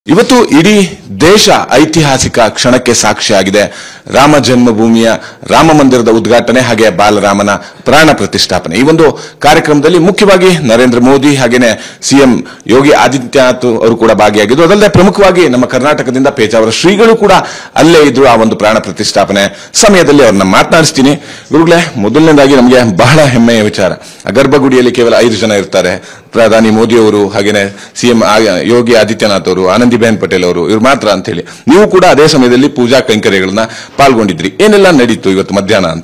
ಇವತ್ತು ಇಡೀ ದೇಶ ಐತಿಹಾಸಿಕ ಕ್ಷಣಕ್ಕೆ ಸಾಕ್ಷಿಯಾಗಿದೆ ರಾಮ ಜನ್ಮಭೂಮಿಯ ರಾಮ ಮಂದಿರದ ಉದ್ಘಾಟನೆ ಹಾಗೆ ಬಾಲರಾಮನ ಪ್ರಾಣ ಪ್ರತಿಷ್ಠಾಪನೆ ಈ ಒಂದು ಕಾರ್ಯಕ್ರಮದಲ್ಲಿ ಮುಖ್ಯವಾಗಿ ನರೇಂದ್ರ ಮೋದಿ ಹಾಗೇನೆ ಸಿಎಂ ಯೋಗಿ ಆದಿತ್ಯನಾಥ್ ಅವರು ಕೂಡ ಭಾಗಿಯಾಗಿದ್ದು ಅದಲ್ಲದೆ ಪ್ರಮುಖವಾಗಿ ನಮ್ಮ ಕರ್ನಾಟಕದಿಂದ ಪೇಜಾವರ ಶ್ರೀಗಳು ಕೂಡ ಅಲ್ಲೇ ಇದ್ರು ಆ ಒಂದು ಪ್ರಾಣ ಪ್ರತಿಷ್ಠಾಪನೆ ಸಮಯದಲ್ಲಿ ಅವ್ರನ್ನ ಮಾತನಾಡಿಸ್ತೀನಿ ಗುರುಗಳೇ ಮೊದಲನೇದಾಗಿ ನಮಗೆ ಬಹಳ ಹೆಮ್ಮೆಯ ವಿಚಾರ ಆ ಗರ್ಭಗುಡಿಯಲ್ಲಿ ಕೇವಲ ಐದು ಜನ ಇರ್ತಾರೆ ಪ್ರಧಾನಿ ಮೋದಿ ಅವರು ಹಾಗೇನೆ ಸಿಎಂ ಯೋಗಿ ಆದಿತ್ಯನಾಥ್ ಅವರು ಆನಂದಿಬೆನ್ ಪಟೇಲ್ ಅವರು ಇವ್ರು ಮಾತ್ರ ಅಂತ ಹೇಳಿ ನೀವು ಕೂಡ ಅದೇ ಸಮಯದಲ್ಲಿ ಪೂಜಾ ಕೈಂಕರ್ಯಗಳನ್ನ ಪಾಲ್ಗೊಂಡಿದ್ರಿ ಏನೆಲ್ಲ ನಡೀತು ಇವತ್ತು ಮಧ್ಯಾಹ್ನ ಅಂತ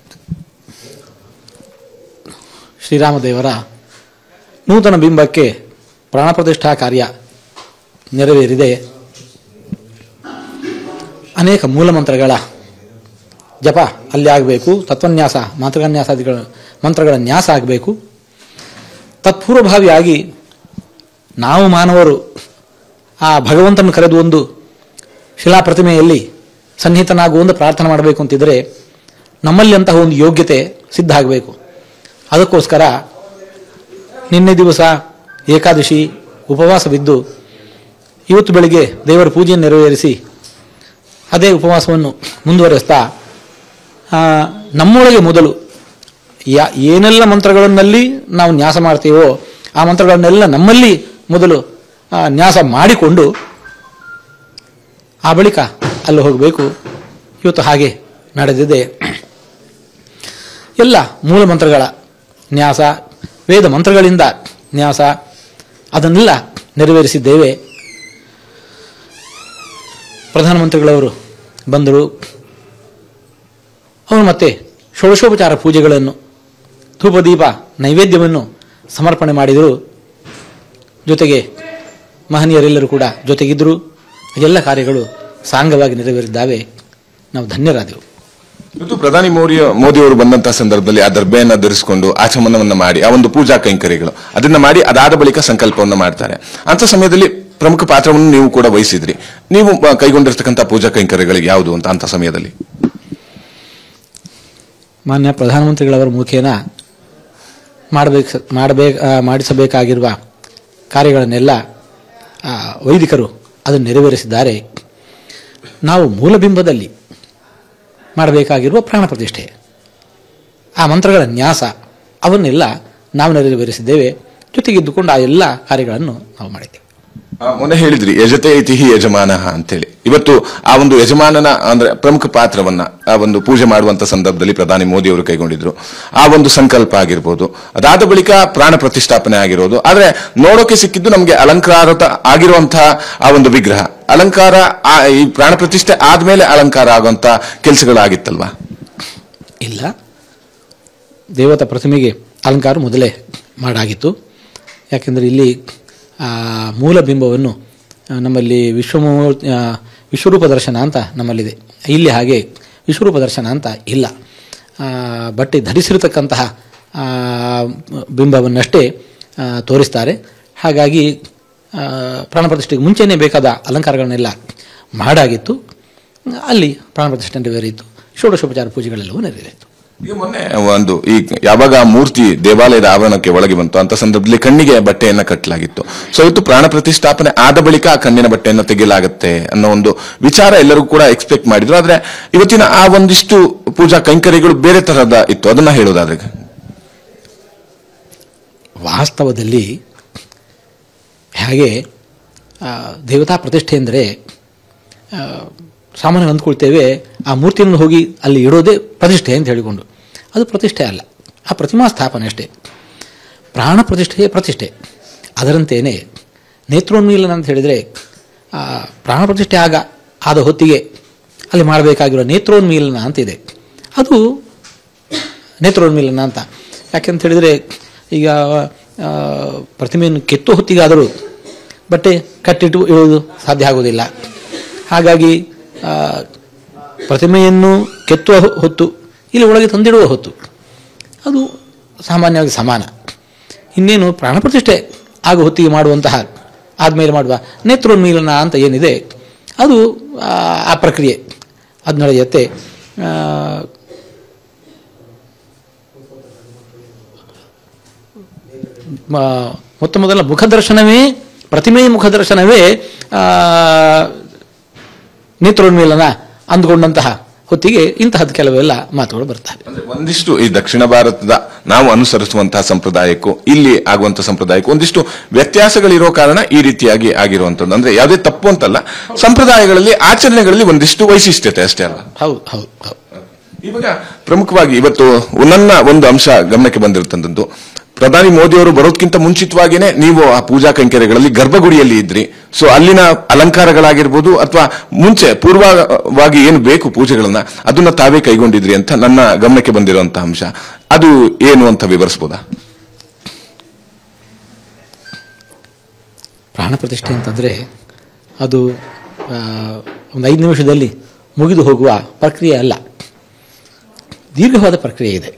ಶ್ರೀರಾಮದೇವರ ನೂತನ ಬಿಂಬಕ್ಕೆ ಪ್ರಾಣ ಪ್ರತಿಷ್ಠಾ ಕಾರ್ಯ ನೆರವೇರಿದೆ ಅನೇಕ ಮೂಲಮಂತ್ರಗಳ ಜಪ ಅಲ್ಲಿ ಆಗಬೇಕು ತತ್ವನ್ಯಾಸ ಮಂತ್ರನ್ಯಾಸಾದಿಗಳ ಮಂತ್ರಗಳ ನ್ಯಾಸ ಆಗಬೇಕು ತತ್ಪೂರ್ವಭಾವಿಯಾಗಿ ನಾವು ಮಾನವರು ಆ ಭಗವಂತನ ಕರೆದು ಒಂದು ಶಿಲಾಪ್ರತಿಮೆಯಲ್ಲಿ ಸನ್ನಿಹಿತನಾಗುವ ಒಂದು ಪ್ರಾರ್ಥನೆ ಮಾಡಬೇಕು ಅಂತಿದ್ರೆ ನಮ್ಮಲ್ಲಿ ಅಂತಹ ಒಂದು ಯೋಗ್ಯತೆ ಸಿದ್ಧ ಆಗಬೇಕು ಅದಕ್ಕೋಸ್ಕರ ನಿನ್ನೆ ದಿವಸ ಏಕಾದಶಿ ಉಪವಾಸವಿದ್ದು ಇವತ್ತು ಬೆಳಿಗ್ಗೆ ದೇವರ ಪೂಜೆಯನ್ನು ನೆರವೇರಿಸಿ ಅದೇ ಉಪವಾಸವನ್ನು ಮುಂದುವರೆಸ್ತಾ ಆ, ನಮ್ಮೊಳಗೆ ಮೊದಲು ಯಾ ಏನೆಲ್ಲ ಮಂತ್ರಗಳನ್ನಲ್ಲಿ ನಾವು ನ್ಯಾಸ ಮಾಡ್ತೀವೋ ಆ ಮಂತ್ರಗಳನ್ನೆಲ್ಲ ನಮ್ಮಲ್ಲಿ ಮೊದಲು ಆ, ನ್ಯಾಸ ಮಾಡಿಕೊಂಡು ಆ ಬಳಿಕ ಅಲ್ಲಿ ಹೋಗಬೇಕು ಇವತ್ತು ಹಾಗೆ ನಡೆದಿದೆ ಎಲ್ಲ ಮೂಲ ಮಂತ್ರಗಳ ನ್ಯಾಸ ವೇದ ಮಂತ್ರಗಳಿಂದ ನ್ಯಾಸ ಅದನ್ನೆಲ್ಲ ನೆರವೇರಿಸಿದ್ದೇವೆ ಪ್ರಧಾನಮಂತ್ರಿಗಳವರು ಬಂದರು ಅವರು ಮತ್ತೆ ಷೋಡಶೋಪಚಾರ ಪೂಜೆಗಳನ್ನು ಧೂಪದೀಪ ನೈವೇದ್ಯವನ್ನು ಸಮರ್ಪಣೆ ಮಾಡಿದರು ಜೊತೆಗೆ ಮಹನೀಯರೆಲ್ಲರೂ ಕೂಡ ಜೊತೆಗಿದ್ದರು ಎಲ್ಲ ಕಾರ್ಯಗಳು ಸಾಂಗವಾಗಿ ನೆರವೇರಿದ್ದಾವೆ ನಾವು ಧನ್ಯರಾದೆವು ಇವತ್ತು ಪ್ರಧಾನಿ ಮೋದಿ ಮೋದಿ ಅವರು ಬಂದಂತಹ ಸಂದರ್ಭದಲ್ಲಿ ಆ ದರ್ಬೆಯನ್ನ ಧರಿಸಿಕೊಂಡು ಆಚಮನವನ್ನ ಮಾಡಿ ಆ ಒಂದು ಪೂಜಾ ಕೈಂಕರ್ಯಗಳು ಅದನ್ನ ಮಾಡಿ ಅದಾದ ಬಳಿಕ ಸಂಕಲ್ಪವನ್ನ ಮಾಡ್ತಾರೆ ಅಂತ ಸಮಯದಲ್ಲಿ ಪ್ರಮುಖ ಪಾತ್ರವನ್ನು ನೀವು ಕೂಡ ವಹಿಸಿದ್ರಿ ನೀವು ಆ, ಕೈಗೊಂಡಿರ್ತಕ್ಕಂಥ ಪೂಜಾ ಕೈಂಕರ್ಯಗಳಿಗೆ ಯಾವುದು ಅಂತ ಅಂತ ಸಮಯದಲ್ಲಿ ಮಾನ್ಯ ಪ್ರಧಾನಮಂತ್ರಿಗಳವರ ಮುಖೇನ ಮಾಡಬೇಕು ಮಾಡಬೇಕು ಮಾಡಿಸಬೇಕಾಗಿರುವ ಕಾರ್ಯಗಳನ್ನೆಲ್ಲ ಆ, ವೈದಿಕರು ಅದನ್ನು ನೆರವೇರಿಸಿದ್ದಾರೆ ನಾವು ಮೂಲಬಿಂಬದಲ್ಲಿ ಮಾಡಬೇಕಾಗಿರುವ ಪ್ರಾಣ ಪ್ರತಿಷ್ಠೆ ಆ ಮಂತ್ರಗಳ ನ್ಯಾಸ ಅವನ್ನೆಲ್ಲ ನಾವು ನೆರವೇರಿಸಿದ್ದೇವೆ ಜೊತೆಗಿದ್ದುಕೊಂಡು ಆ ಎಲ್ಲ ಕಾರ್ಯಗಳನ್ನು ನಾವು ಮಾಡಿದ್ದೇವೆ ಆ, ಮೊನ್ನೆ ಹೇಳಿದ್ರಿ ಯಜತೆ ಇತಿಹಿ ಯಜಮಾನ ಅಂತೇಳಿ ಇವತ್ತು ಆ ಒಂದು ಯಜಮಾನನ ಅಂದ್ರೆ ಪ್ರಮುಖ ಪಾತ್ರವನ್ನ ಆ ಒಂದು ಪೂಜೆ ಮಾಡುವಂತ ಸಂದರ್ಭದಲ್ಲಿ ಪ್ರಧಾನಿ ಮೋದಿ ಅವರು ಕೈಗೊಂಡಿದ್ರು ಆ ಒಂದು ಸಂಕಲ್ಪ ಆಗಿರ್ಬೋದು ಅದಾದ ಬಳಿಕ ಪ್ರಾಣ ಪ್ರತಿಷ್ಠಾಪನೆ ಆಗಿರೋದು ಆದ್ರೆ ನೋಡೋಕೆ ಸಿಕ್ಕಿದ್ದು ನಮಗೆ ಅಲಂಕಾರತ ಆಗಿರುವಂತಹ ಆ ಒಂದು ವಿಗ್ರಹ ಅಲಂಕಾರ ಆ ಈ ಪ್ರಾಣ ಪ್ರತಿಷ್ಠೆ ಆದ್ಮೇಲೆ ಅಲಂಕಾರ ಆಗುವಂತ ಕೆಲಸಗಳಾಗಿತ್ತಲ್ವಾ ಇಲ್ಲ ದೇವತಾ ಪ್ರತಿಮೆಗೆ ಅಲಂಕಾರ ಮೊದಲೇ ಮಾಡಾಗಿತ್ತು ಯಾಕೆಂದರೆ ಇಲ್ಲಿ ಆ, ಮೂಲ ಬಿಂಬವನ್ನು ಆ, ನಮ್ಮಲ್ಲಿ ವಿಶ್ವಮೂ ಆ, ವಿಶ್ವರೂಪ ದರ್ಶನ ಅಂತ ನಮ್ಮಲ್ಲಿದೆ ಇಲ್ಲಿ ಹಾಗೆ ವಿಶ್ವರೂಪ ದರ್ಶನ ಅಂತ ಇಲ್ಲ ಆ, ಬಟ್ಟೆ ಧರಿಸಿರತಕ್ಕಂತಹ ಆ, ಬಿಂಬವನ್ನಷ್ಟೇ ಆ, ತೋರಿಸ್ತಾರೆ ಹಾಗಾಗಿ ಆ, ಪ್ರಾಣ ಪ್ರತಿಷ್ಠೆಗೆ ಮುಂಚೆನೇ ಬೇಕಾದ ಅಲಂಕಾರಗಳನ್ನೆಲ್ಲ ಮಾಡಾಗಿತ್ತು ಅಲ್ಲಿ ಪ್ರಾಣ ಪ್ರತಿಷ್ಠೆ ನೆರವೇರಿತ್ತು ಷೋಡಶೋಪಚಾರ ಪೂಜೆಗಳೆಲ್ಲವೂ ನೆರವೇರಿತ್ತು ಈಗ ಮೊನ್ನೆ ಒಂದು ಈ ಯಾವಾಗ ಆ ಮೂರ್ತಿ ದೇವಾಲಯದ ಆವರಣಕ್ಕೆ ಒಳಗೆ ಬಂತು ಅಂತ ಸಂದರ್ಭದಲ್ಲಿ ಕಣ್ಣಿಗೆ ಬಟ್ಟೆಯನ್ನ ಕಟ್ಟಲಾಗಿತ್ತು ಸೊ ಇವತ್ತು ಪ್ರಾಣ ಪ್ರತಿಷ್ಠಾಪನೆ ಆದ ಬಳಿಕ ಆ ಕಣ್ಣಿನ ಬಟ್ಟೆಯನ್ನು ತೆಗೆಯಲಾಗುತ್ತೆ ಅನ್ನೋ ಒಂದು ವಿಚಾರ ಎಲ್ಲರೂ ಕೂಡ ಎಕ್ಸ್ಪೆಕ್ಟ್ ಮಾಡಿದ್ರು ಆದ್ರೆ ಇವತ್ತಿನ ಆ ಒಂದಿಷ್ಟು ಪೂಜಾ ಕೈಂಕರ್ಯಗಳು ಬೇರೆ ತರಹದ ಇತ್ತು ಅದನ್ನ ಹೇಳೋದಾದ್ರೆ ವಾಸ್ತವದಲ್ಲಿ ಹಾಗೆ ಆ, ದೇವತಾ ಪ್ರತಿಷ್ಠೆ ಅಂದರೆ ಸಾಮಾನ್ಯ ಅಂದ್ಕೊಳ್ತೇವೆ ಆ ಮೂರ್ತಿಯನ್ನು ಹೋಗಿ ಅಲ್ಲಿ ಇಡೋದೇ ಪ್ರತಿಷ್ಠೆ ಅಂತ ಹೇಳಿಕೊಂಡು ಅದು ಪ್ರತಿಷ್ಠೆ ಅಲ್ಲ ಆ ಪ್ರತಿಮಾ ಸ್ಥಾಪನೆ ಅಷ್ಟೇ ಪ್ರಾಣ ಪ್ರತಿಷ್ಠೆಯೇ ಪ್ರತಿಷ್ಠೆ ಅದರಂತೆಯೇ ನೇತ್ರೋನ್ಮೀಲನ ಅಂತ ಹೇಳಿದರೆ ಆ, ಪ್ರಾಣ ಪ್ರತಿಷ್ಠೆ ಆಗ ಆದ ಹೊತ್ತಿಗೆ ಅಲ್ಲಿ ಮಾಡಬೇಕಾಗಿರೋ ನೇತ್ರೋನ್ಮೀಲನ ಅಂತಿದೆ ಅದು ನೇತ್ರೋನ್ಮೀಲನ ಅಂತ ಯಾಕೆಂತ ಹೇಳಿದರೆ ಈಗ ಆ, ಪ್ರತಿಮೆಯನ್ನು ಕೆತ್ತೋ ಹೊತ್ತಿಗಾದರೂ ಬಟ್ಟೆ ಕಟ್ಟಿಟ್ಟು ಇಡುವುದು ಸಾಧ್ಯ ಆಗುವುದಿಲ್ಲ ಹಾಗಾಗಿ ಆ, ಪ್ರತಿಮೆಯನ್ನು ಕೆತ್ತುವ ಹೊ- ಹೊತ್ತು ಇಲ್ಲಿ ಒಳಗೆ ತಂದಿಡುವ ಹೊತ್ತು ಅದು ಸಾಮಾನ್ಯವಾಗಿ ಸಮಾನ ಇನ್ನೇನು ಪ್ರಾಣ ಪ್ರತಿಷ್ಠೆ ಆಗ ಹೊತ್ತಿಗೆ ಮಾಡುವಂತಹ ಆದಮೇಲೆ ಮಾಡುವ ನೇತ್ರೋನ್ಮೀಲನ ಅಂತ ಏನಿದೆ ಅದು ಆ, ಆ ಪ್ರಕ್ರಿಯೆ ಅದು ನಡೆಯುತ್ತೆ ಆ, ಮ- ಮೊತ್ತ ಮೊದಲ ಮುಖದರ್ಶನವೇ ಪ್ರತಿಮೆಯ ಮುಖದರ್ಶನವೇ ಆ, ನೇತ್ರೋನ್ಮೀಲನ ಅಂದುಕೊಂಡಂತಹ ಹೊತ್ತಿಗೆ ಇಂತಹದ್ದು ಕೆಲವೆಲ್ಲ ಮಾತುಗಳು ಬರ್ತವೆ ಅಂದ್ರೆ ಒಂದಿಷ್ಟು ಈ ದಕ್ಷಿಣ ಭಾರತದ ನಾವು ಅನುಸರಿಸುವಂತಹ ಸಂಪ್ರದಾಯಕ್ಕೂ ಇಲ್ಲಿ ಆಗುವಂತಹ ಸಂಪ್ರದಾಯಕ್ಕೂ ಒಂದಿಷ್ಟು ವ್ಯತ್ಯಾಸಗಳಿರೋ ಕಾರಣ ಈ ರೀತಿಯಾಗಿ ಆಗಿರುವಂತದ್ದು ಅಂದ್ರೆ ಯಾವುದೇ ತಪ್ಪು ಅಂತಲ್ಲ ಸಂಪ್ರದಾಯಗಳಲ್ಲಿ ಆಚರಣೆಗಳಲ್ಲಿ ಒಂದಿಷ್ಟು ವೈಶಿಷ್ಟ್ಯತೆ ಅಷ್ಟೇ ಅಲ್ಲ ಹೌದು ಹೌದು ಹೌದು ಇವಾಗ ಪ್ರಮುಖವಾಗಿ ಇವತ್ತು ನನ್ನ ಒಂದು ಅಂಶ ಗಮನಕ್ಕೆ ಬಂದಿರತಕ್ಕಂಥದ್ದು ಪ್ರಧಾನಿ ಮೋದಿ ಅವರು ಬರೋದಕ್ಕಿಂತ ಮುಂಚಿತವಾಗಿಯೇ ನೀವು ಆ ಪೂಜಾ ಕೈಂಕರ್ಯಗಳಲ್ಲಿ ಗರ್ಭಗುಡಿಯಲ್ಲಿ ಇದ್ರಿ ಸೊ ಅಲ್ಲಿನ ಅಲಂಕಾರಗಳಾಗಿರ್ಬೋದು ಅಥವಾ ಮುಂಚೆ ಪೂರ್ವವಾಗಿ ಏನು ಬೇಕು ಪೂಜೆಗಳನ್ನ ಅದನ್ನ ತಾವೇ ಕೈಗೊಂಡಿದ್ರಿ ಅಂತ ನನ್ನ ಗಮನಕ್ಕೆ ಬಂದಿರುವಂತಹ ಅಂಶ ಅದು ಏನು ಅಂತ ವಿವರಿಸಬಹುದಾ ಪ್ರಾಣ ಪ್ರತಿಷ್ಠೆ ಅಂತಂದರೆ ಅದು ಆ, ಒಂದು ಐದು ನಿಮಿಷದಲ್ಲಿ ಮುಗಿದು ಹೋಗುವ ಪ್ರಕ್ರಿಯೆ ಅಲ್ಲ ದೀರ್ಘವಾದ ಪ್ರಕ್ರಿಯೆ ಇದೆ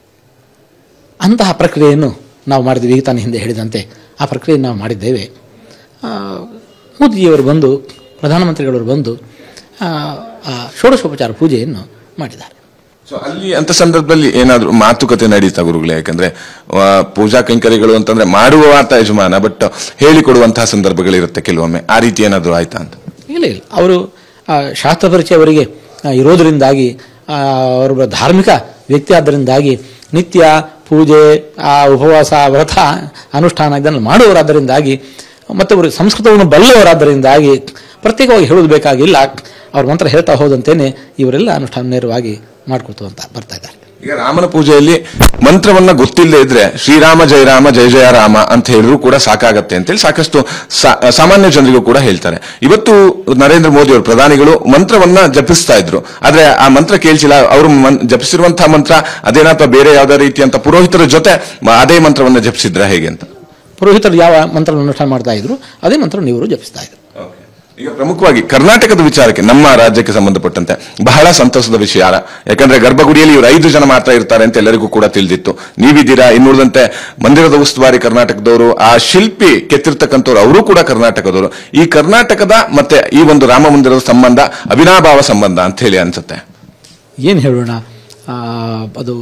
ಅಂತಹ ಪ್ರಕ್ರಿಯೆಯನ್ನು ನಾವು ಮಾಡಿದ್ವಿ ಈಗ ತಾನು ಹಿಂದೆ ಹೇಳಿದಂತೆ ಆ ಪ್ರಕ್ರಿಯೆಯನ್ನು ನಾವು ಮಾಡಿದ್ದೇವೆ ಆ, ಮೋದಿಜಿಯವರು ಬಂದು ಪ್ರಧಾನಮಂತ್ರಿಗಳವರು ಬಂದು ಆ, ಆ ಷೋಡಶೋಪಚಾರ ಪೂಜೆಯನ್ನು ಮಾಡಿದ್ದಾರೆ ಸೊ ಅಲ್ಲಿ ಅಂತ ಸಂದರ್ಭದಲ್ಲಿ ಏನಾದ್ರು ಮಾತುಕತೆ ನಡೀತಾ ಗುರುಗಳೇ ಯಾಕಂದ್ರೆ ಆ, ಪೂಜಾ ಕೈಂಕರ್ಯಗಳು ಅಂತಂದ್ರೆ ಮಾಡುವ ಆತ ಯಜಮಾನ ಬಟ್ ಹೇಳಿಕೊಡುವಂತಹ ಸಂದರ್ಭಗಳಿರುತ್ತೆ ಕೆಲವೊಮ್ಮೆ ಆ ರೀತಿ ಏನಾದ್ರು ಆಯ್ತಾ ಅಂತ ಇಲ್ಲ ಇಲ್ಲ ಅವರು ಆ, ಶಾಸ್ತ್ರ ಪರಿಚಯ ಅವರಿಗೆ ಆ, ಇರೋದರಿಂದಾಗಿ ಆ, ಅವರೊಬ್ಬ ಧಾರ್ಮಿಕ ವ್ಯಕ್ತಿ ಆದ್ದರಿಂದಾಗಿ ನಿತ್ಯ ಪೂಜೆ ಆ ಉಪವಾಸ ವ್ರತ ಅನುಷ್ಠಾನ ಇದನ್ನು ಮಾಡುವವರಾದ್ದರಿಂದಾಗಿ ಮತ್ತು ಅವರು ಸಂಸ್ಕೃತವನ್ನು ಬಲ್ಲವರಾದ್ದರಿಂದಾಗಿ ಪ್ರತ್ಯೇಕವಾಗಿ ಹೇಳೋದು ಬೇಕಾಗಿಲ್ಲ ಅವ್ರ ಮಂತ್ರ ಹೇಳ್ತಾ ಹೋದಂತೇನೆ ಇವರೆಲ್ಲ ಅನುಷ್ಠಾನ ನೇರವಾಗಿ ಮಾಡ್ಕೊಳ್ತು ಅಂತ ಬರ್ತಾ ಇದ್ದಾರೆ ಈಗ ರಾಮನ ಪೂಜೆಯಲ್ಲಿ ಮಂತ್ರವನ್ನ ಗೊತ್ತಿಲ್ಲದೆ ಇದ್ರೆ ಶ್ರೀರಾಮ ಜಯ ರಾಮ ಜಯ ಜಯ ರಾಮ ಅಂತ ಹೇಳಿದ್ರು ಕೂಡ ಸಾಕಾಗತ್ತೆ ಅಂತೇಳಿ ಸಾಕಷ್ಟು ಸಾ- ಸಾಮಾನ್ಯ ಜನರಿಗೂ ಕೂಡ ಹೇಳ್ತಾರೆ ಇವತ್ತು ನರೇಂದ್ರ ಮೋದಿ ಅವರು ಪ್ರಧಾನಿಗಳು ಮಂತ್ರವನ್ನ ಜಪಿಸ್ತಾ ಇದ್ರು ಆದ್ರೆ ಆ ಮಂತ್ರ ಕೇಳಿಸಿಲ್ಲ ಅವರು ಮನ್- ಜಪಿಸಿರುವಂತಹ ಮಂತ್ರ ಅದೇನಾ ಅಥವಾ ಬೇರೆ ಯಾವ್ದೋ ರೀತಿಯಂತ ಪುರೋಹಿತರ ಜೊತೆ ಮ- ಅದೇ ಮಂತ್ರವನ್ನ ಜಪಿಸಿದ್ರ ಹೇಗೆ ಅಂತ ಪುರೋಹಿತರು ಯಾವ ಮಂತ್ರ ಅನುಷ್ಠಾನ ಮಾಡ್ತಾ ಇದ್ರು ಅದೇ ಮಂತ್ರ ನೀವು ಜಪಿಸ್ತಾ ಇದ್ರು ಈಗ ಪ್ರಮುಖವಾಗಿ ಕರ್ನಾಟಕದ ವಿಚಾರಕ್ಕೆ ನಮ್ಮ ರಾಜ್ಯಕ್ಕೆ ಸಂಬಂಧಪಟ್ಟಂತೆ ಬಹಳ ಸಂತಸದ ವಿಷಯ ಯಾಕಂದ್ರೆ ಗರ್ಭಗುಡಿಯಲ್ಲಿ ಇವರು ಐದು ಜನ ಮಾತ್ರ ಇರ್ತಾರೆ ಅಂತ ಎಲ್ಲರಿಗೂ ಕೂಡ ತಿಳಿದಿತ್ತು ನೀವಿದ್ದೀರಾ ಇನ್ನುಳಿದಂತೆ ಮಂದಿರದ ಉಸ್ತುವಾರಿ ಕರ್ನಾಟಕದವರು ಆ ಶಿಲ್ಪಿ ಕೆತ್ತಿರ್ತಕ್ಕಂಥವ್ರು ಅವರು ಕೂಡ ಕರ್ನಾಟಕದವರು ಈ ಕರ್ನಾಟಕದ ಮತ್ತೆ ಈ ಒಂದು ರಾಮ ಮಂದಿರದ ಸಂಬಂಧ ಅವಿನಾಭಾವ ಸಂಬಂಧ ಅಂತ ಹೇಳಿ ಅನ್ಸುತ್ತೆ ಏನು ಹೇಳೋಣ ಆ, ಅದು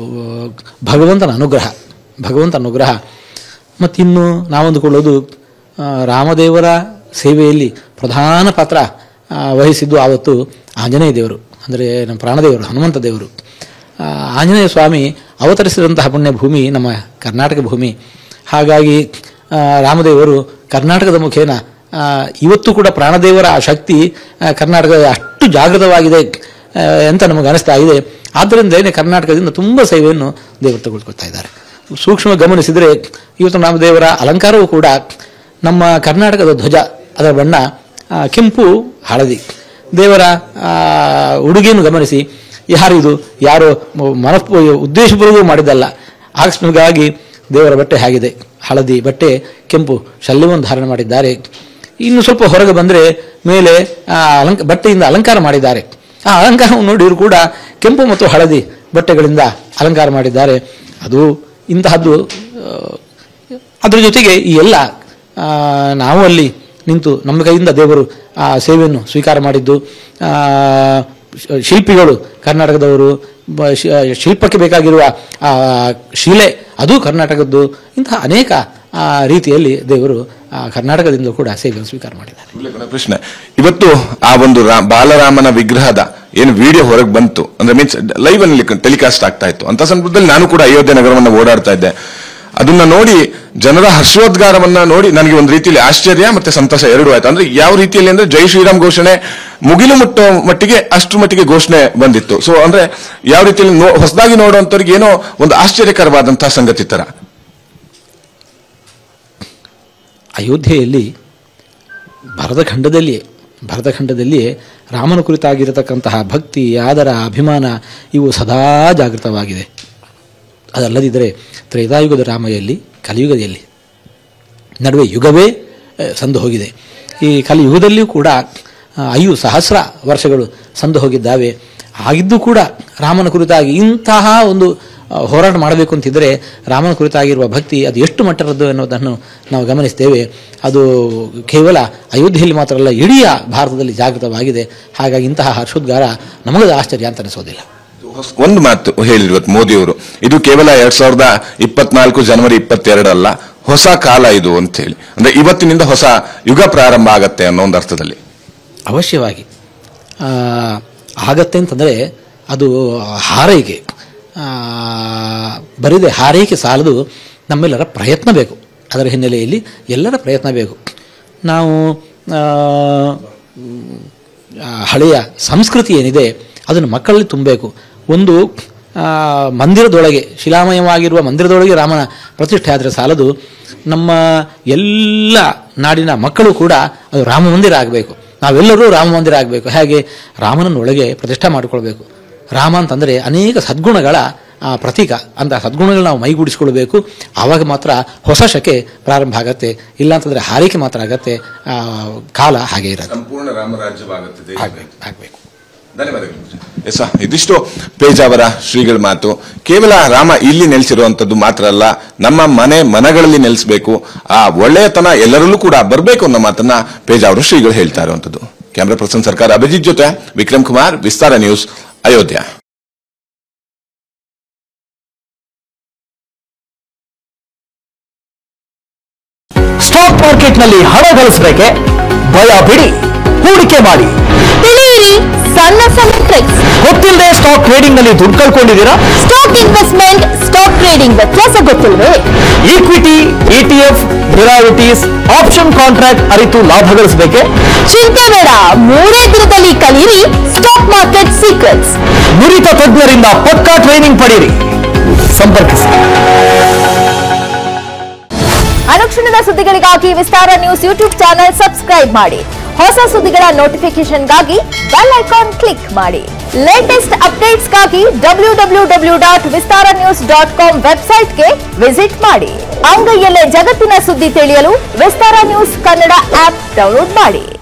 ಭಗವಂತನ ಅನುಗ್ರಹ ಭಗವಂತನ ಅನುಗ್ರಹ ಮತ್ತಿನ್ನು ನಾವಂದುಕೊಳ್ಳೋದು ಆ, ರಾಮದೇವರ ಸೇವೆಯಲ್ಲಿ ಪ್ರಧಾನ ಪಾತ್ರ ಆ, ವಹಿಸಿದ್ದು ಆವತ್ತು ಆಂಜನೇಯ ದೇವರು ಅಂದರೆ ನಮ್ಮ ಪ್ರಾಣದೇವರು ಹನುಮಂತ ದೇವರು ಆ, ಆಂಜನೇಯ ಸ್ವಾಮಿ ಅವತರಿಸಿದಂತಹ ಪುಣ್ಯ ಭೂಮಿ ನಮ್ಮ ಕರ್ನಾಟಕ ಭೂಮಿ ಹಾಗಾಗಿ ಆ, ರಾಮದೇವರು ಕರ್ನಾಟಕದ ಮುಖೇನ ಆ, ಇವತ್ತು ಕೂಡ ಪ್ರಾಣದೇವರ ಆ ಶಕ್ತಿ ಆ, ಕರ್ನಾಟಕದ ಅಷ್ಟು ಜಾಗೃತವಾಗಿದೆ ಆ, ಅಂತ ನಮಗೆ ಅನಿಸ್ತಾ ಇದೆ ಆದ್ದರಿಂದಲೇ ಕರ್ನಾಟಕದಿಂದ ತುಂಬ ಸೇವೆಯನ್ನು ದೇವರು ತೆಗೆದುಕೊಳ್ತಾ ಇದ್ದಾರೆ ಸೂಕ್ಷ್ಮ ಗಮನಿಸಿದರೆ ಇವತ್ತು ರಾಮದೇವರ ಅಲಂಕಾರವೂ ಕೂಡ ನಮ್ಮ ಕರ್ನಾಟಕದ ಧ್ವಜ ಅದರ ಬಣ್ಣ ಆ, ಕೆಂಪು ಹಳದಿ ದೇವರ ಆ, ಉಡುಗೆಯನ್ನು ಗಮನಿಸಿ ಯಾರಿದು ಯಾರೋ ಮನಃ ಉದ್ದೇಶಪೂರ್ವಕವಾಗಿ ಮಾಡಿದ್ದಲ್ಲ ಆಕಸ್ಮಿಕವಾಗಿ ದೇವರ ಬಟ್ಟೆ ಆಗಿದೆ ಹಳದಿ ಬಟ್ಟೆ ಕೆಂಪು ಶಲ್ಯವನ್ನು ಧಾರಣೆ ಮಾಡಿದ್ದಾರೆ ಇನ್ನು ಸ್ವಲ್ಪ ಹೊರಗೆ ಬಂದರೆ ಮೇಲೆ ಆ ಅಲಂಕ ಬಟ್ಟೆಯಿಂದ ಅಲಂಕಾರ ಮಾಡಿದ್ದಾರೆ ಆ ಅಲಂಕಾರವನ್ನು ನೋಡಿದ್ರು ಕೂಡ ಕೆಂಪು ಮತ್ತು ಹಳದಿ ಬಟ್ಟೆಗಳಿಂದ ಅಲಂಕಾರ ಮಾಡಿದ್ದಾರೆ ಅದು ಇಂತಹದ್ದು ಆ, ಅದ್ರ ಜೊತೆಗೆ ಈ ಎಲ್ಲ ಆ, ನಾವು ಅಲ್ಲಿ ನಿಂತು ನಮ್ಮ ಕೈಯಿಂದ ದೇವರು ಆ ಸೇವೆಯನ್ನು ಸ್ವೀಕಾರ ಮಾಡಿದ್ದು ಆ, ಶ್- ಶಿಲ್ಪಿಗಳು ಕರ್ನಾಟಕದವರು ಬ- ಶಿ- ಶಿಲ್ಪಕ್ಕೆ ಬೇಕಾಗಿರುವ ಆ ಶಿಲೆ ಅದು ಕರ್ನಾಟಕದ್ದು ಇಂತಹ ಅನೇಕ ಆ, ರೀತಿಯಲ್ಲಿ ದೇವರು ಆ, ಕರ್ನಾಟಕದಿಂದ ಕೂಡ ಸೇವೆಯನ್ನು ಸ್ವೀಕಾರ ಮಾಡಿದ್ದಾರೆ ಉಲ್ಲೇಖನ ಪ್ರಶ್ನೆ ಇವತ್ತು ಆ ಒಂದು ರಾ- ಬಾಲರಾಮನ ವಿಗ್ರಹದ ಏನು ವಿಡಿಯೋ ಹೊರಗೆ ಬಂತು ಅಂದ್ರೆ ಮೀನ್ಸ್ ಲೈವ್ ಅಲ್ಲಿ ಟೆಲಿಕಾಸ್ಟ್ ಆಗ್ತಾ ಇತ್ತು ಅಂತ ಸಂದರ್ಭದಲ್ಲಿ ನಾನು ಕೂಡ ಅಯೋಧ್ಯೆ ನಗರವನ್ನ ಓಡಾಡ್ತಾ ಇದ್ದೆ ಅದನ್ನ ನೋಡಿ ಜನರ ಹರ್ಷೋದ್ಗಾರವನ್ನ ನೋಡಿ ನನಗೆ ಒಂದು ರೀತಿಯಲ್ಲಿ ಆಶ್ಚರ್ಯ ಮತ್ತೆ ಸಂತಸ ಎರಡು ಆಯ್ತು ಅಂದ್ರೆ ಯಾವ ರೀತಿಯಲ್ಲಿ ಅಂದ್ರೆ ಜೈ ಶ್ರೀರಾಮ್ ಘೋಷಣೆ ಮುಗಿಲು ಮುಟ್ಟೋ ಮಟ್ಟಿಗೆ ಅಷ್ಟು ಮಟ್ಟಿಗೆ ಘೋಷಣೆ ಬಂದಿತ್ತು ಸೊ ಅಂದ್ರೆ ಯಾವ ರೀತಿಯಲ್ಲಿ ನೋ- ಹೊಸದಾಗಿ ನೋಡುವಂತವ್ರಿಗೆ ಏನೋ ಒಂದು ಆಶ್ಚರ್ಯಕರವಾದಂತಹ ಸಂಗತಿ ತರ ಅಯೋಧ್ಯೆಯಲ್ಲಿ ಭರತಖಂಡದಲ್ಲಿಯೇ ಭರತಖಂಡದಲ್ಲಿಯೇ ರಾಮನ ಕುರಿತಾಗಿರತಕ್ಕಂತಹ ಭಕ್ತಿ ಆದರ ಅಭಿಮಾನ ಇವು ಸದಾ ಜಾಗೃತವಾಗಿದೆ ಅದಲ್ಲದಿದ್ದರೆ ತ್ರೇತಾಯುಗದ ರಾಮಯಲ್ಲಿ ಕಲಿಯುಗದಲ್ಲಿ ನಡುವೆ ಯುಗವೇ ಆ, ಸಂದು ಹೋಗಿದೆ ಈ ಕಲಿಯುಗದಲ್ಲಿಯೂ ಕೂಡ ಆ, ಐದು ಸಹಸ್ರ ವರ್ಷಗಳು ಸಂದು ಹೋಗಿದ್ದಾವೆ ಆಗಿದ್ದು ಕೂಡ ರಾಮನ ಕುರಿತಾಗಿ ಇಂತಹ ಒಂದು ಆ, ಹೋರಾಟ ಮಾಡಬೇಕು ಅಂತಿದ್ದರೆ ರಾಮನ ಕುರಿತಾಗಿರುವ ಭಕ್ತಿ ಅದು ಎಷ್ಟು ಮಟ್ಟರದ್ದು ಅನ್ನೋದನ್ನು ನಾವು ಗಮನಿಸ್ತೇವೆ ಅದು ಕೇವಲ ಅಯೋಧ್ಯೆಯಲ್ಲಿ ಮಾತ್ರ ಅಲ್ಲ ಇಡೀ ಭಾರತದಲ್ಲಿ ಜಾಗೃತವಾಗಿದೆ ಹಾಗಾಗಿ ಇಂತಹ ಹರ್ಷೋದ್ಗಾರ ನಮಗದು ಆಶ್ಚರ್ಯ ಅಂತ ಅನಿಸೋದಿಲ್ಲ ಹೊಸ- ಒಂದು ಮಾತು ಹೇಳಿದ್ರು ಇವತ್ತು ಮೋದಿಯವರು ಇದು ಕೇವಲ ಎರಡ್ ಸಾವಿರದ ಇಪ್ಪತ್ನಾಲ್ಕು ಜನವರಿ ಇಪ್ಪತ್ತೆರಡಲ್ಲ ಹೊಸ ಕಾಲ ಇದು ಅಂತ ಹೇಳಿ ಅಂದ್ರೆ ಇವತ್ತಿನಿಂದ ಹೊಸ ಯುಗ ಪ್ರಾರಂಭ ಆಗತ್ತೆ ಅನ್ನೋ ಒಂದು ಅರ್ಥದಲ್ಲಿ ಅವಶ್ಯವಾಗಿ ಆ, ಆಗತ್ತೆ ಅಂತಂದರೆ ಅದು ಹಾರೈಕೆ ಆ, ಬರಿದೆ ಹಾರೈಕೆ ಸಾಲದು ನಮ್ಮೆಲ್ಲರ ಪ್ರಯತ್ನ ಬೇಕು ಅದರ ಹಿನ್ನೆಲೆಯಲ್ಲಿ ಎಲ್ಲರ ಪ್ರಯತ್ನ ಬೇಕು ನಾವು ಆ, ಆ, ಹಳೆಯ ಸಂಸ್ಕೃತಿ ಏನಿದೆ ಅದನ್ನು ಮಕ್ಕಳಲ್ಲಿ ತುಂಬಬೇಕು ಒಂದು ಆ, ಮಂದಿರದೊಳಗೆ ಶಿಲಾಮಯವಾಗಿರುವ ಮಂದಿರದೊಳಗೆ ರಾಮನ ಪ್ರತಿಷ್ಠೆ ಆದರೆ ಸಾಲದು ನಮ್ಮ ಎಲ್ಲ ನಾಡಿನ ಮಕ್ಕಳು ಕೂಡ ಅದು ರಾಮ ಮಂದಿರ ಆಗಬೇಕು ನಾವೆಲ್ಲರೂ ರಾಮ ಮಂದಿರ ಆಗಬೇಕು ಹಾಗೆ ರಾಮನನ್ನೊಳಗೆ ಪ್ರತಿಷ್ಠೆ ಮಾಡಿಕೊಳ್ಬೇಕು ರಾಮ ಅಂತಂದರೆ ಅನೇಕ ಸದ್ಗುಣಗಳ ಆ, ಪ್ರತೀಕ ಅಂತ ಸದ್ಗುಣಗಳು ನಾವು ಮೈಗೂಡಿಸ್ಕೊಳ್ಬೇಕು ಆವಾಗ ಮಾತ್ರ ಹೊಸ ಶಕೆ ಪ್ರಾರಂಭ ಆಗತ್ತೆ ಇಲ್ಲ ಅಂತಂದರೆ ಹಾರೈಕೆ ಮಾತ್ರ ಆಗತ್ತೆ ಆ, ಕಾಲ ಹಾಗೆ ಇರೋದು ಸಂಪೂರ್ಣ ರಾಮರಾಜ್ಯವಾಗುತ್ತದೆ ಆಗಬೇಕು ಆಗಬೇಕು ಧನ್ಯವಾದಗಳು ಎಸ್ ಇದಿಷ್ಟು ಪೇಜಾವರ ಶ್ರೀಗಳ ಮಾತು ಕೇವಲ ರಾಮ ಇಲ್ಲಿ ನೆಲೆಸಿರುವಂತದ್ದು ಮಾತ್ರ ಅಲ್ಲ ನಮ್ಮ ಮನೆ ಮನಗಳಲ್ಲಿ ನೆಲೆಸಬೇಕು ಆ ಒಳ್ಳೆಯತನ ಎಲ್ಲರಲ್ಲೂ ಕೂಡ ಬರಬೇಕು ಅನ್ನೋ ಮಾತನ್ನ ಪೇಜಾವರ ಶ್ರೀಗಳು ಹೇಳ್ತಾ ಇರುವಂತದ್ದು ಕ್ಯಾಮ್ರಾ ಪರ್ಸನ್ ಸರ್ಕಾರ ಅಭಿಜಿತ್ ಜೊತೆ ವಿಕ್ರಮ್ ಕುಮಾರ್ ವಿಸ್ತಾರ ನ್ಯೂಸ್ ಅಯೋಧ್ಯ ಸ್ಟಾಕ್ ಮಾರ್ಕೆಟ್ನಲ್ಲಿ ಹಣ ಗಳಿಸಬೇಕೆ ಭಯ ಬಿಡಿ ಹೂಡಿಕೆ ಮಾಡಿ ತಿಳಿಯಿರಿ ಸಣ್ಣ ಸಣ್ಣ ಟ್ರಿಕ್ಸ್ ಗೊತ್ತಿಲ್ಲದೆ ಸ್ಟಾಕ್ ಟ್ರೇಡಿಂಗ್ ನಲ್ಲಿ ದುಡ್ಡು ಕಳ್ಕೊಂಡಿದ್ದೀರಾ ಸ್ಟಾಕ್ ಇನ್ವೆಸ್ಟ್ಮೆಂಟ್ ಸ್ಟಾಕ್ ಟ್ರೇಡಿಂಗ್ ವ್ಯತ್ಯಾಸ ಗೊತ್ತಿಲ್ವೇ equity ETF derivatives option contract ಅರಿತು ಲಾಭ ಗಳಿಸಬೇಕೆ ಚಿಂತೆ ಬೇಡ ಮೂರೇ ದಿನದಲ್ಲಿ ಕಲಿಯಿರಿ ಸ್ಟಾಕ್ ಮಾರ್ಕೆಟ್ ಸೀಕ್ರೆಟ್ಸ್ ನುರಿತ ತಜ್ಞರಿಂದ ಪಕ್ಕಾ ಟ್ರೈನಿಂಗ್ ಪಡೆಯಿರಿ ಸಂಪರ್ಕಿಸಿ ಅನುಕ್ಷಣದ ಸುದ್ದಿಗಳಿಗಾಗಿ Vistara news YouTube channel subscribe ಮಾಡಿ ಹೊಸ ಸುದ್ದಿಗಳ ನೋಟಿಫಿಕೇಶನ್ಗಾಗಿ ಬೆಲ್ ಐಕಾನ್ ಕ್ಲಿಕ್ ಮಾಡಿ ಲೇಟೆಸ್ಟ್ ಅಪ್ಡೇಟ್ಸ್ಗಾಗಿ W W W dot Vistara news dot com ವೆಬ್ಸೈಟ್ಗೆ ವಿಸಿಟ್ ಮಾಡಿ ಅಂಗೈಯಲ್ಲೇ ಜಗತ್ತಿನ ಸುದ್ದಿ ತಿಳಿಯಲು Vistara news Kannada app download ಮಾಡಿ